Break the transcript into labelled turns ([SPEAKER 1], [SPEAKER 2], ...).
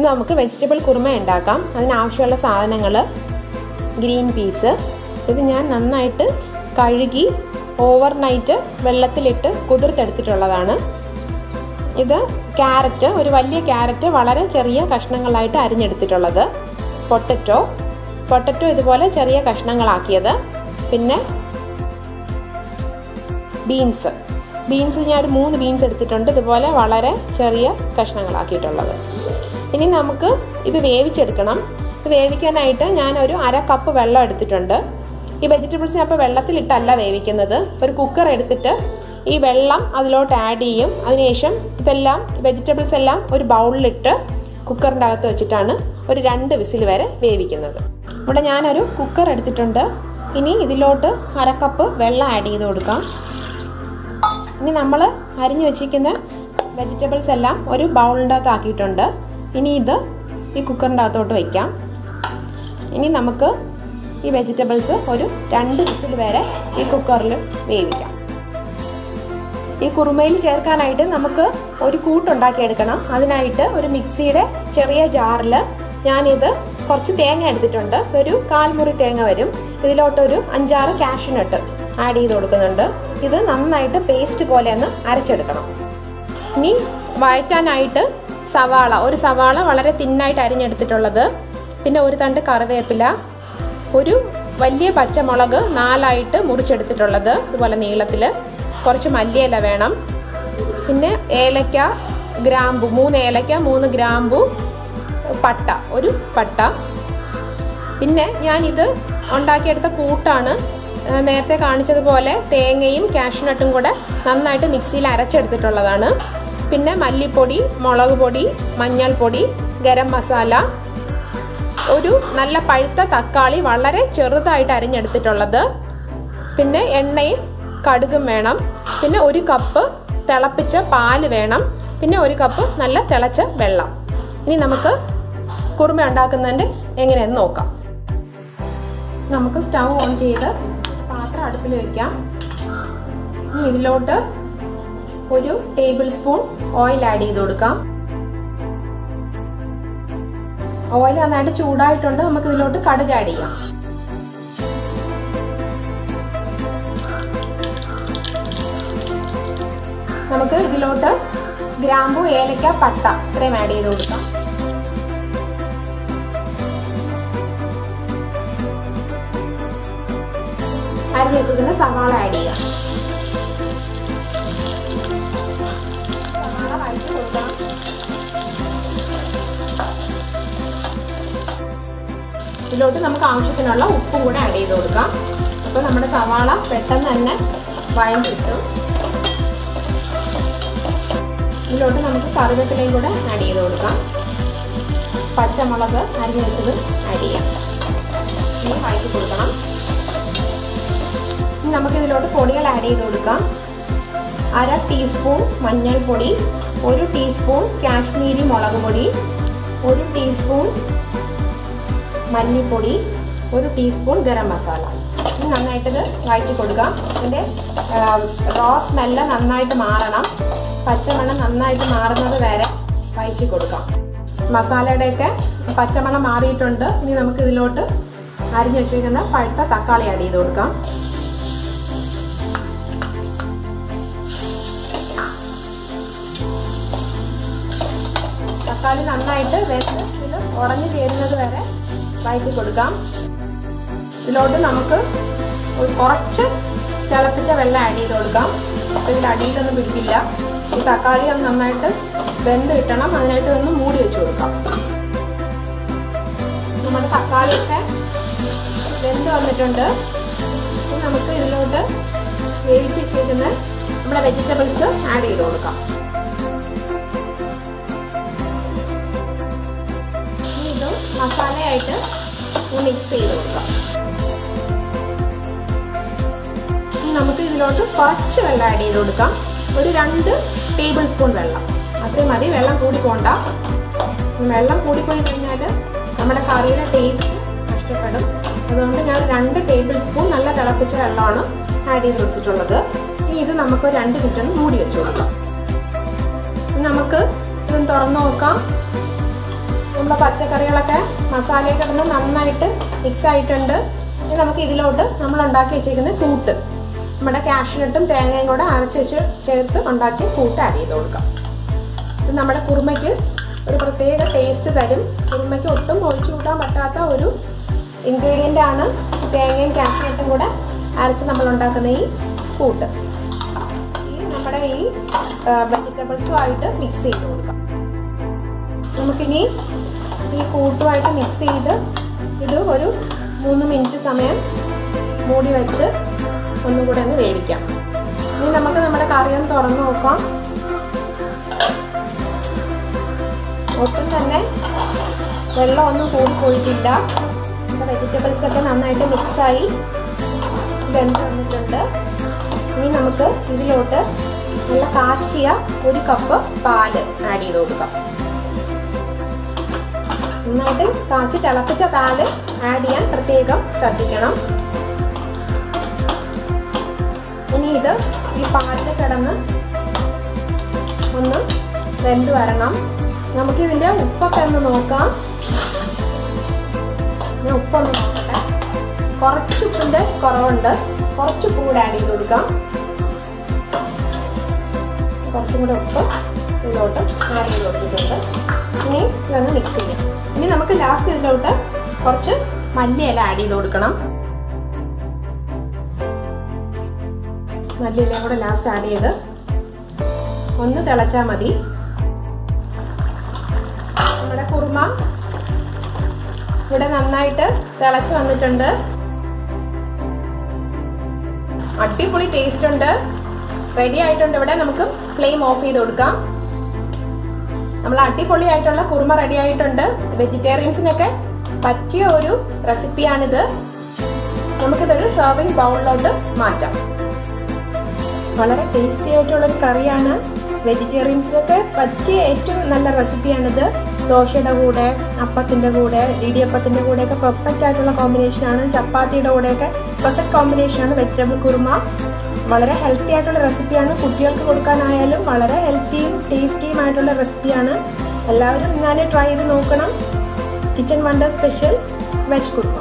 [SPEAKER 1] ഇന്ന് നമുക്ക് വെജിറ്റബിൾ കുറുമ ഉണ്ടാക്കാം അതിനാവശ്യമുള്ള സാധനങ്ങൾ ഗ്രീൻ പീസ് ഇത് ഞാൻ നന്നായിട്ട് കഴുകി ഓവർ നൈറ്റ് വെള്ളത്തിലിട്ട് കുതിർത്തെടുത്തിട്ടുള്ളതാണ് ഇത് ക്യാരറ്റ് ഒരു വലിയ ക്യാരറ്റ് വളരെ ചെറിയ കഷ്ണങ്ങളായിട്ട് അരിഞ്ഞെടുത്തിട്ടുള്ളത് പൊട്ടറ്റോ പൊട്ടറ്റോ ഇതുപോലെ ചെറിയ കഷ്ണങ്ങളാക്കിയത് പിന്നെ ബീൻസ് ബീൻസ് ഞാൻ ഒരു മൂന്ന് ബീൻസ് എടുത്തിട്ടുണ്ട് ഇതുപോലെ വളരെ ചെറിയ കഷ്ണങ്ങളാക്കിയിട്ടുള്ളത് ഇനി നമുക്ക് ഇത് വേവിച്ചെടുക്കണം ഇത് വേവിക്കാനായിട്ട് ഞാൻ ഒരു അര കപ്പ് വെള്ളം എടുത്തിട്ടുണ്ട് ഈ വെജിറ്റബിൾസ് ഞാൻ ഇപ്പോൾ വെള്ളത്തിലിട്ടല്ല വേവിക്കുന്നത് ഒരു കുക്കർ എടുത്തിട്ട് ഈ വെള്ളം അതിലോട്ട് ആഡ് ചെയ്യും അതിനുശേഷം ഇതെല്ലാം വെജിറ്റബിൾസ് എല്ലാം ഒരു ബൗളിലിട്ട് കുക്കറിൻ്റെ അകത്ത് വെച്ചിട്ടാണ് ഒരു രണ്ട് വിസിൽ വരെ വേവിക്കുന്നത് ഇവിടെ ഞാനൊരു കുക്കർ എടുത്തിട്ടുണ്ട് ഇനി ഇതിലോട്ട് അര കപ്പ് വെള്ളം ആഡ് ചെയ്ത് കൊടുക്കാം ഇനി നമ്മൾ അരിഞ്ഞു വെച്ചിരിക്കുന്ന വെജിറ്റബിൾസ് എല്ലാം ഒരു ബൗളിൻ്റെ അകത്ത് ആക്കിയിട്ടുണ്ട് ഇനി ഇത് ഈ കുക്കറിൻ്റെ അകത്തോട്ട് വയ്ക്കാം ഇനി നമുക്ക് ഈ വെജിറ്റബിൾസ് ഒരു രണ്ട് വിസിൽ വരെ ഈ കുക്കറിൽ വേവിക്കാം ഈ കുറുമയിൽ ചേർക്കാനായിട്ട് നമുക്ക് ഒരു കൂട്ടുണ്ടാക്കിയെടുക്കണം അതിനായിട്ട് ഒരു മിക്സിയുടെ ചെറിയ ജാറിൽ ഞാനിത് കുറച്ച് തേങ്ങ എടുത്തിട്ടുണ്ട് ഒരു കാൽമുറി തേങ്ങ വരും ഇതിലോട്ടൊരു അഞ്ചാറ് കാഷ്യൂനട്ട് ആഡ് ചെയ്ത് കൊടുക്കുന്നുണ്ട് ഇത് നന്നായിട്ട് പേസ്റ്റ് പോലെ ഒന്ന് അരച്ചെടുക്കണം ഇനി വഴറ്റാനായിട്ട് സവാള ഒരു സവാള വളരെ തിന്നായിട്ട് അരിഞ്ഞെടുത്തിട്ടുള്ളത് പിന്നെ ഒരു തണ്ട് കറിവേപ്പില ഒരു വലിയ പച്ചമുളക് നാലായിട്ട് മുറിച്ചെടുത്തിട്ടുള്ളത് ഇതുപോലെ നീളത്തിൽ കുറച്ച് മല്ലിയില വേണം പിന്നെ ഏലക്ക ഗ്രാമ്പു മൂന്ന് ഏലക്ക മൂന്ന് ഗ്രാമ്പു പട്ട ഒരു പട്ട പിന്നെ ഞാനിത് ഉണ്ടാക്കിയെടുത്ത കൂട്ടാണ് നേരത്തെ കാണിച്ചതുപോലെ തേങ്ങയും കാഷ്നട്ടും കൂടെ നന്നായിട്ട് മിക്സിയിൽ അരച്ചെടുത്തിട്ടുള്ളതാണ് പിന്നെ മല്ലിപ്പൊടി മുളക് പൊടി മഞ്ഞൾപ്പൊടി ഗരം മസാല ഒരു നല്ല പഴുത്ത തക്കാളി വളരെ ചെറുതായിട്ട് അരിഞ്ഞെടുത്തിട്ടുള്ളത് പിന്നെ എണ്ണയും കടുകും വേണം പിന്നെ ഒരു കപ്പ് തിളപ്പിച്ച പാല് വേണം പിന്നെ ഒരു കപ്പ് നല്ല തിളച്ച വെള്ളം ഇനി നമുക്ക് കുറുമ ഉണ്ടാക്കുന്നതിൻ്റെ എങ്ങനെയെന്ന് നോക്കാം നമുക്ക് സ്റ്റൗ ഓൺ ചെയ്ത് പാത്രം അടുപ്പിൽ വെക്കാം ഇനി ഇതിലോട്ട് ഒരു ടേബിൾ സ്പൂൺ ഓയിൽ ആഡ് ചെയ്ത് കൊടുക്കാം ഓയിൽ നന്നായിട്ട് ചൂടായിട്ടുണ്ട് നമുക്ക് ഇതിലോട്ട് കടുക് ആഡ് ചെയ്യാം നമുക്ക് ഇതിലോട്ട് ഗ്രാമ്പു ഏലക്ക പട്ട ഇത്രയും ആഡ് ചെയ്ത് കൊടുക്കാം അരിഞ്ഞ് വെച്ചിരിക്കുന്ന സവാള ആഡ് ചെയ്യാം സവാള വഴറ്റി കൊടുക്കാം ഇതിലോട്ട് നമുക്ക് ആവശ്യത്തിനുള്ള ഉപ്പും കൂടെ ആഡ് ചെയ്ത് കൊടുക്കാം അപ്പോൾ നമ്മുടെ സവാള പെട്ടെന്ന് തന്നെ വഴം കിട്ടും ഇതിലോട്ട് നമുക്ക് കറിവേപ്പിലയും കൂടെ ആഡ് ചെയ്ത് കൊടുക്കാം പച്ചമുളക് അരിഞ്ഞ് വെച്ചത് ആഡ് ചെയ്യാം ഇനി വഴറ്റി കൊടുക്കണം ഇനി നമുക്ക് ഇതിലോട്ട് പൊടികൾ ആഡ് ചെയ്ത് കൊടുക്കാം അര ടീസ്പൂൺ മഞ്ഞൾപ്പൊടി ഒരു ടീസ്പൂൺ കാശ്മീരി മുളക് പൊടി ഒരു ടീസ്പൂൺ മല്ലിപ്പൊടി ഒരു ടീസ്പൂൺ ഗരം മസാല ഇനി നന്നായിട്ടിത് വഴറ്റി കൊടുക്കാം ഇതിൻ്റെ റോ സ്മെല്ല് നന്നായിട്ട് മാറണം പച്ചമണം നന്നായിട്ട് മാറുന്നത് വരെ വഴറ്റി കൊടുക്കാം മസാലയുടെയൊക്കെ പച്ചമണം മാറിയിട്ടുണ്ട് ഇനി നമുക്ക് ഇതിലോട്ട് അരിഞ്ഞു വെച്ചിരിക്കുന്ന പഴുത്ത തക്കാളി ആഡ് ചെയ്ത് കൊടുക്കാം തക്കാളി നന്നായിട്ട് വെന്ത് ഇത് ഉടഞ്ഞു ചേരുന്നത് വരെ വഴറ്റി കൊടുക്കാം ഇതിലോട്ട് നമുക്ക് ഒരു കുറച്ച് തിളപ്പിച്ച വെള്ളം ആഡ് ചെയ്ത് കൊടുക്കാം ഇതിൽ അടിയിലൊന്നും പിടിക്കില്ല ഈ തക്കാളി ഒന്ന് നന്നായിട്ട് വെന്ത് കിട്ടണം അതിനായിട്ട് ഒന്ന് മൂടി വെച്ച് കൊടുക്കാം നമ്മുടെ തക്കാളിയൊക്കെ വെന്ത് വന്നിട്ടുണ്ട് നമുക്ക് ഇതിലോട്ട് വേവിച്ച് വെച്ചിരിക്കുന്ന നമ്മുടെ വെജിറ്റബിൾസ് ആഡ് ചെയ്ത് കൊടുക്കാം ഇതും മസാലയായിട്ട് മിക്സ് ചെയ്ത് കൊടുക്കാം നമുക്ക് ഇതിലോട്ട് കുറച്ച് വെള്ളം ആഡ് ചെയ്ത് കൊടുക്കാം ഒരു രണ്ട് ടേബിൾ സ്പൂൺ വെള്ളം അത്രയും മതി വെള്ളം കൂടി പോണ്ട വെള്ളം കൂടിപ്പോയി കഴിഞ്ഞാൽ നമ്മുടെ കറിയുടെ ടേസ്റ്റ് നഷ്ടപ്പെടും അതുകൊണ്ട് ഞാൻ രണ്ട് ടേബിൾ സ്പൂൺ നല്ല തിളപ്പിച്ച വെള്ളമാണ് ആഡ് ചെയ്ത് കൊടുത്തിട്ടുള്ളത് ഇനി ഇത് നമുക്ക് രണ്ട് മിനിറ്റ് ഒന്ന് മൂടി വെച്ച് കൊടുക്കാം നമുക്ക് ഇതൊന്ന് തുറന്നു നോക്കാം നമ്മുടെ പച്ചക്കറികളൊക്കെ മസാലയൊക്കെ ഇടുന്ന നന്നായിട്ട് മിക്സ് ആയിട്ടുണ്ട് ഇനി നമുക്ക് ഇതിലോട്ട് നമ്മൾ ഉണ്ടാക്കി വെച്ചേക്കുന്ന കൂട്ട് നമ്മുടെ കാഷ്നട്ടും തേങ്ങയും കൂടെ അരച്ച് വെച്ച് ചേർത്ത് ഉണ്ടാക്കി കൂട്ട് ആഡ് ചെയ്ത് കൊടുക്കാം ഇത് നമ്മുടെ കുറുമയ്ക്ക് ഒരു പ്രത്യേക ടേസ്റ്റ് തരും കുറുമയ്ക്ക് ഒട്ടും ഒഴിച്ചു കൂട്ടാൻ പറ്റാത്ത ഒരു ഇൻഗ്രീഡിയൻ്റ് ആണ് തേങ്ങയും കാഷ്നട്ടും കൂടെ അരച്ച് നമ്മൾ ഉണ്ടാക്കുന്ന ഈ കൂട്ട് ഈ നമ്മുടെ ഈ വെജിറ്റബിൾസുമായിട്ട് മിക്സ് ചെയ്ത് കൊടുക്കാം നമുക്കിനി ഈ കൂട്ടുമായിട്ട് മിക്സ് ചെയ്ത് ഇത് ഒരു മൂന്ന് മിനിറ്റ് സമയം മൂടി വെച്ച് ഒന്നും കൂടെ ഒന്ന് വേവിക്കാം ഇനി നമുക്ക് നമ്മുടെ കറി ഒന്ന് തുറന്ന് നോക്കാം ഒട്ടും തന്നെ വെള്ളമൊന്നും കൂടി പോയിട്ടില്ല നമ്മുടെ വെജിറ്റബിൾസ് ഒക്കെ നന്നായിട്ട് മിക്സായി വെന്ത് വന്നിട്ടുണ്ട് ഇനി നമുക്ക് ഇതിലോട്ട് നല്ല കാച്ചിയ ഒരു കപ്പ് പാല് ആഡ് ചെയ്ത് കൊടുക്കാം നന്നായിട്ട് കാച്ചി തിളപ്പിച്ച പാല് ആഡ് ചെയ്യാൻ പ്രത്യേകം ശ്രദ്ധിക്കണം ഇനി ഇത് ഈ പാലിൽ കിടന്ന് ഒന്ന് വെന്ത് വരണം നമുക്കിതിൻ്റെ ഉപ്പൊക്കെ ഒന്ന് നോക്കാം ഞാൻ ഉപ്പൊന്ന് നോക്കട്ടെ കുറച്ച് ഉപ്പിൻ്റെ കുറവുണ്ട് കുറച്ച് ഉപ്പ് കൂടെ ആഡ് ചെയ്ത് കൊടുക്കാം കുറച്ചും കൂടെ ഉപ്പ് ഇതിലോട്ട് ആഡ് ചെയ്ത് കൊടുത്തിട്ടുണ്ട് ഇനി ഇതൊന്ന് മിക്സ് ചെയ്യാം ഇനി നമുക്ക് ലാസ്റ്റ് ഇതിലോട്ട് കുറച്ച് മല്ലിയില ആഡ് ചെയ്ത് കൊടുക്കണം മല്ലിയില കൂടെ ലാസ്റ്റ് ആഡ് ചെയ്ത് ഒന്ന് തിളച്ചാൽ മതി നമ്മുടെ കുറുമ ഇവിടെ നന്നായിട്ട് തിളച്ച് വന്നിട്ടുണ്ട് അടിപൊളി ടേസ്റ്റ് ഉണ്ട് റെഡി ആയിട്ടുണ്ട് ഇവിടെ നമുക്ക് ഫ്ലെയിം ഓഫ് ചെയ്ത് കൊടുക്കാം നമ്മൾ അടിപൊളിയായിട്ടുള്ള കുറുമ റെഡി ആയിട്ടുണ്ട് വെജിറ്റേറിയൻസിനൊക്കെ പറ്റിയ ഒരു റെസിപ്പിയാണിത് നമുക്കിതൊരു സെർവിങ് ബൗളിലോട്ട് മാറ്റാം വളരെ ടേസ്റ്റി ആയിട്ടുള്ളൊരു കറിയാണ് വെജിറ്റേറിയൻസിനൊക്കെ പറ്റിയ ഏറ്റവും നല്ല റെസിപ്പിയാണിത് ദോശയുടെ കൂടെ അപ്പത്തിൻ്റെ കൂടെ ഇടിയപ്പത്തിൻ്റെ കൂടെയൊക്കെ പെർഫെക്റ്റ് ആയിട്ടുള്ള കോമ്പിനേഷനാണ് ചപ്പാത്തിയുടെ കൂടെയൊക്കെ പെർഫെക്റ്റ് കോമ്പിനേഷനാണ് വെജിറ്റബിൾ കുറുമ വളരെ ഹെൽത്തി ആയിട്ടുള്ള റെസിപ്പിയാണ് കുട്ടികൾക്ക് കൊടുക്കാനായാലും വളരെ ഹെൽത്തിയും ടേസ്റ്റിയും ആയിട്ടുള്ള റെസിപ്പിയാണ് എല്ലാവരും ഞാൻ ട്രൈ ചെയ്ത് നോക്കണം kitchen wonder special veg kurma